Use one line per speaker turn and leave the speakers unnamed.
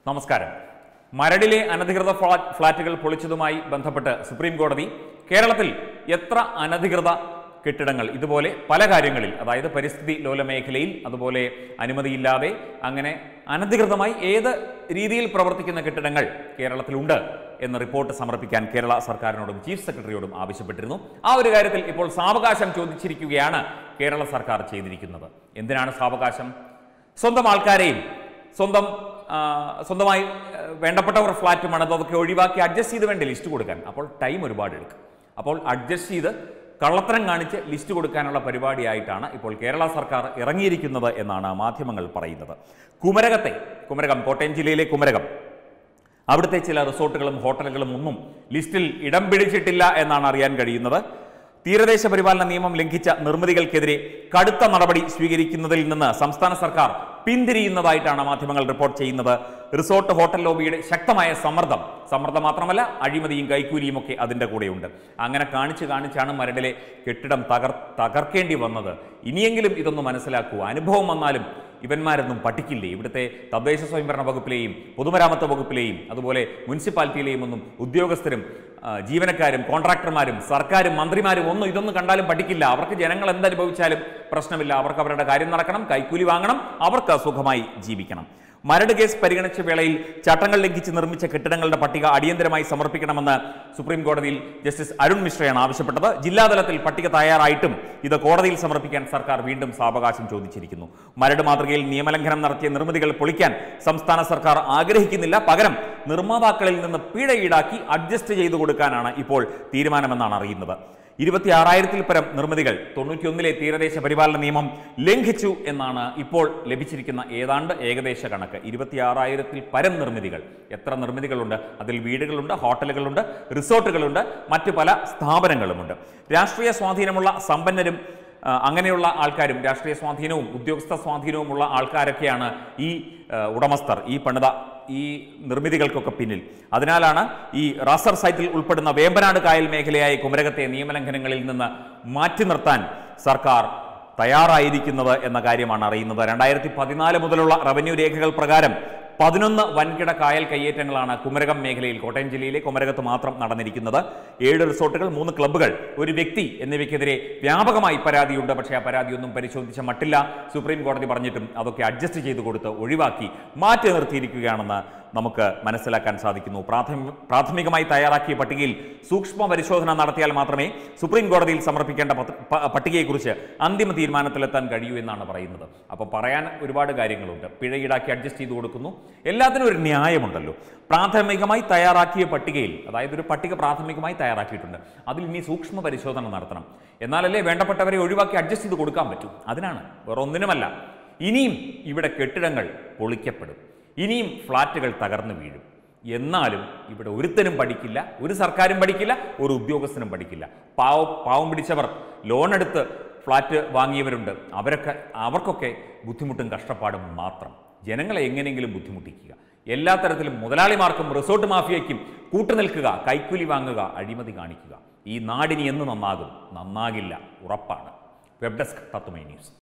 നമസ്കാരം മരടിലെ അനധികൃത ഫ്ലാ- ഫ്ളാറ്റുകൾ പൊളിച്ചതുമായി ബന്ധപ്പെട്ട് സുപ്രീം കോടതി കേരളത്തിൽ എത്ര അനധികൃത കെട്ടിടങ്ങൾ ഇതുപോലെ പല കാര്യങ്ങളിൽ അതായത് പരിസ്ഥിതി ലോല മേഖലയിൽ അതുപോലെ അനുമതിയില്ലാതെ അങ്ങനെ അനധികൃതമായി ഏത് രീതിയിൽ പ്രവർത്തിക്കുന്ന കെട്ടിടങ്ങൾ കേരളത്തിലുണ്ട് എന്ന റിപ്പോർട്ട് സമർപ്പിക്കാൻ കേരള സർക്കാരിനോടും ചീഫ് സെക്രട്ടറിയോടും ആവശ്യപ്പെട്ടിരുന്നു ആ ഒരു കാര്യത്തിൽ ഇപ്പോൾ സാവകാശം ചോദിച്ചിരിക്കുകയാണ് കേരള സർക്കാർ ചെയ്തിരിക്കുന്നത് എന്തിനാണ് സാവകാശം സ്വന്തം ആൾക്കാരെയും സ്വന്തം ആ, സ്വന്തമായി ആ, വേണ്ടപ്പെട്ടവർ ഫ്ലാറ്റ് മണത് അതൊക്കെ ഒഴിവാക്കി അഡ്ജസ്റ്റ് ചെയ്ത് വേണ്ട ലിസ്റ്റ് കൊടുക്കാൻ അപ്പോൾ ടൈം ഒരുപാട് എടുക്കും അപ്പോൾ അഡ്ജസ്റ്റ് ചെയ്ത് കള്ളത്തരം കാണിച്ച് ലിസ്റ്റ് കൊടുക്കാനുള്ള പരിപാടിയായിട്ടാണ് ഇപ്പോൾ കേരള സർക്കാർ ഇറങ്ങിയിരിക്കുന്നത് എന്നാണ് മാധ്യമങ്ങൾ പറയുന്നത് കുമരകത്തെ കുമരകം കോട്ടയം ജില്ലയിലെ കുമരകം അവിടുത്തെ ചില റിസോർട്ടുകളും ഹോട്ടലുകളും ഒന്നും ലിസ്റ്റിൽ ഇടം പിടിച്ചിട്ടില്ല എന്നാണ് അറിയാൻ കഴിയുന്നത് തീരദേശ പരിപാലന നിയമം ലംഘിച്ച നിർമ്മിതികൾക്കെതിരെ കടുത്ത നടപടി സ്വീകരിക്കുന്നതിൽ നിന്ന് സംസ്ഥാന സർക്കാർ പിന്തിരിയുന്നതായിട്ടാണ് മാധ്യമങ്ങൾ റിപ്പോർട്ട് ചെയ്യുന്നത് റിസോർട്ട് ഹോട്ടൽ ലോബിയുടെ ശക്തമായ സമ്മർദ്ദം സമ്മർദ്ദം മാത്രമല്ല അഴിമതിയും കൈക്കൂലിയും ഒക്കെ അതിൻ്റെ കൂടെയുണ്ട് അങ്ങനെ കാണിച്ച് കാണിച്ചാണ് മരടിലെ കെട്ടിടം തകർ തകർക്കേണ്ടി വന്നത് ഇനിയെങ്കിലും ഇതൊന്ന് മനസ്സിലാക്കൂ അനുഭവം വന്നാലും ഇവന്മാരൊന്നും പഠിക്കില്ലേ ഇവിടുത്തെ തദ്ദേശ സ്വയംഭരണ വകുപ്പിലെയും പൊതുമരാമത്ത് വകുപ്പിലെയും അതുപോലെ മുനിസിപ്പാലിറ്റിയിലെയും ഒന്നും ഉദ്യോഗസ്ഥരും ആ, ജീവനക്കാരും കോൺട്രാക്ടർമാരും സർക്കാരും മന്ത്രിമാരും ഒന്നും ഇതൊന്നും കണ്ടാലും പഠിക്കില്ല അവർക്ക് ജനങ്ങൾ എന്തനുഭവിച്ചാലും പ്രശ്നമില്ല അവർക്ക് അവരുടെ കാര്യം നടക്കണം കൈക്കൂലി വാങ്ങണം അവർക്ക് സുഖമായി ജീവിക്കണം മരട് കേസ് പരിഗണിച്ച വേളയിൽ ചട്ടങ്ങൾ ലംഘിച്ച് നിർമ്മിച്ച കെട്ടിടങ്ങളുടെ പട്ടിക അടിയന്തരമായി സമർപ്പിക്കണമെന്ന് സുപ്രീം കോടതിയിൽ ജസ്റ്റിസ് അരുൺ മിശ്രയാണ് ആവശ്യപ്പെട്ടത് ജില്ലാതലത്തിൽ പട്ടിക തയ്യാറായിട്ടും ഇത് കോടതിയിൽ സമർപ്പിക്കാൻ സർക്കാർ വീണ്ടും സാവകാശം ചോദിച്ചിരിക്കുന്നു മരട് മാതൃകയിൽ നിയമലംഘനം നടത്തിയ നിർമ്മിതികൾ പൊളിക്കാൻ സംസ്ഥാന സർക്കാർ ആഗ്രഹിക്കുന്നില്ല പകരം നിർമ്മാതാക്കളിൽ നിന്ന് പിഴ ഈടാക്കി അഡ്ജസ്റ്റ് ചെയ്തു കൊടുക്കാനാണ് ഇപ്പോൾ തീരുമാനമെന്നാണ് അറിയുന്നത് ഇരുപത്തി ആറായിരത്തിൽ പരം നിർമ്മിതികൾ തൊണ്ണൂറ്റിയൊന്നിലെ തീരദേശ പരിപാലന നിയമം ലംഘിച്ചു എന്നാണ് ഇപ്പോൾ ലഭിച്ചിരിക്കുന്ന ഏതാണ്ട് ഏകദേശ കണക്ക് ഇരുപത്തി ആറായിരത്തിൽ പരം നിർമ്മിതികൾ എത്ര നിർമ്മിതികളുണ്ട് അതിൽ വീടുകളുണ്ട് ഹോട്ടലുകളുണ്ട് റിസോർട്ടുകളുണ്ട് മറ്റു പല സ്ഥാപനങ്ങളുമുണ്ട് രാഷ്ട്രീയ സ്വാധീനമുള്ള സമ്പന്നരും ആ, അങ്ങനെയുള്ള ആൾക്കാരും രാഷ്ട്രീയ സ്വാധീനവും ഉദ്യോഗസ്ഥ സ്വാധീനവുമുള്ള ആൾക്കാരൊക്കെയാണ് ഈ ആ, ഉടമസ്ഥർ ഈ പണിത ഈ നിർമ്മിതികൾക്കൊക്കെ പിന്നിൽ അതിനാലാണ് ഈ റാസർ സൈറ്റിൽ ഉൾപ്പെടുന്ന വേമ്പനാട് കായൽ മേഖലയായ കുമരകത്തെ നിയമലംഘനങ്ങളിൽ നിന്ന് മാറ്റി നിർത്താൻ സർക്കാർ തയ്യാറായിരിക്കുന്നത് എന്ന കാര്യമാണ് അറിയുന്നത് രണ്ടായിരത്തി പതിനാല് മുതലുള്ള റവന്യൂ രേഖകൾ പ്രകാരം പതിനൊന്ന് വൻകിട കായൽ കയ്യേറ്റങ്ങളാണ് കുമരകം മേഖലയിൽ കോട്ടയം ജില്ലയിലെ കുമരകത്ത് മാത്രം നടന്നിരിക്കുന്നത് ഏഴ് റിസോർട്ടുകൾ മൂന്ന് ക്ലബ്ബുകൾ ഒരു വ്യക്തി എന്നിവയ്ക്കെതിരെ വ്യാപകമായി പരാതിയുണ്ട് പക്ഷേ ആ പരാതിയൊന്നും പരിശോധിച്ച മട്ടില്ല സുപ്രീം കോടതി പറഞ്ഞിട്ടും അതൊക്കെ അഡ്ജസ്റ്റ് ചെയ്ത് കൊടുത്ത് ഒഴിവാക്കി മാറ്റി നിർത്തിയിരിക്കുകയാണെന്ന് നമുക്ക് മനസ്സിലാക്കാൻ സാധിക്കുന്നു പ്രാഥമി പ്രാഥമികമായി തയ്യാറാക്കിയ പട്ടികയിൽ സൂക്ഷ്മ പരിശോധന നടത്തിയാൽ മാത്രമേ സുപ്രീം കോടതിയിൽ സമർപ്പിക്കേണ്ട പത്ര- പ- പട്ടികയെക്കുറിച്ച് അന്തിമ തീരുമാനത്തിലെത്താൻ കഴിയൂ എന്നാണ് പറയുന്നത് അപ്പോൾ പറയാൻ ഒരുപാട് കാര്യങ്ങളുണ്ട് പിഴ ഈടാക്കി അഡ്ജസ്റ്റ് ചെയ്ത് കൊടുക്കുന്നു എല്ലാത്തിനും ഒരു ന്യായമുണ്ടല്ലോ പ്രാഥമികമായി തയ്യാറാക്കിയ പട്ടികയിൽ അതായത് ഒരു പട്ടിക പ്രാഥമികമായി തയ്യാറാക്കിയിട്ടുണ്ട് അതിൽ ഇനി സൂക്ഷ്മ പരിശോധന നടത്തണം എന്നാലല്ലേ വേണ്ടപ്പെട്ടവരെ ഒഴിവാക്കി അഡ്ജസ്റ്റ് ചെയ്ത് കൊടുക്കാൻ പറ്റൂ അതിനാണ് വേറെ ഒന്നിനുമല്ല ഇനിയും ഇവിടെ കെട്ടിടങ്ങൾ പൊളിക്കപ്പെടും ഇനിയും ഫ്ലാറ്റുകൾ തകർന്നു വീഴും എന്നാലും ഇവിടെ ഒരുത്തനും പഠിക്കില്ല ഒരു സർക്കാരും പഠിക്കില്ല ഒരു ഉദ്യോഗസ്ഥനും പഠിക്കില്ല പാവ പാവം പിടിച്ചവർ ലോൺ എടുത്ത് ഫ്ലാറ്റ് വാങ്ങിയവരുണ്ട് അവരൊക്കെ അവർക്കൊക്കെ ബുദ്ധിമുട്ടും കഷ്ടപ്പാടും മാത്രം ജനങ്ങളെ എങ്ങനെയെങ്കിലും ബുദ്ധിമുട്ടിക്കുക എല്ലാ തരത്തിലും മുതലാളിമാർക്കും റിസോർട്ട് മാഫിയയ്ക്കും കൂട്ടുനിൽക്കുക കൈക്കൂലി വാങ്ങുക അഴിമതി കാണിക്കുക ഈ നാടിനി എന്ന് നന്നാകും നന്നാകില്ല ഉറപ്പാണ് വെബ് ഡെസ്ക് തത്തുമൈ ന്യൂസ്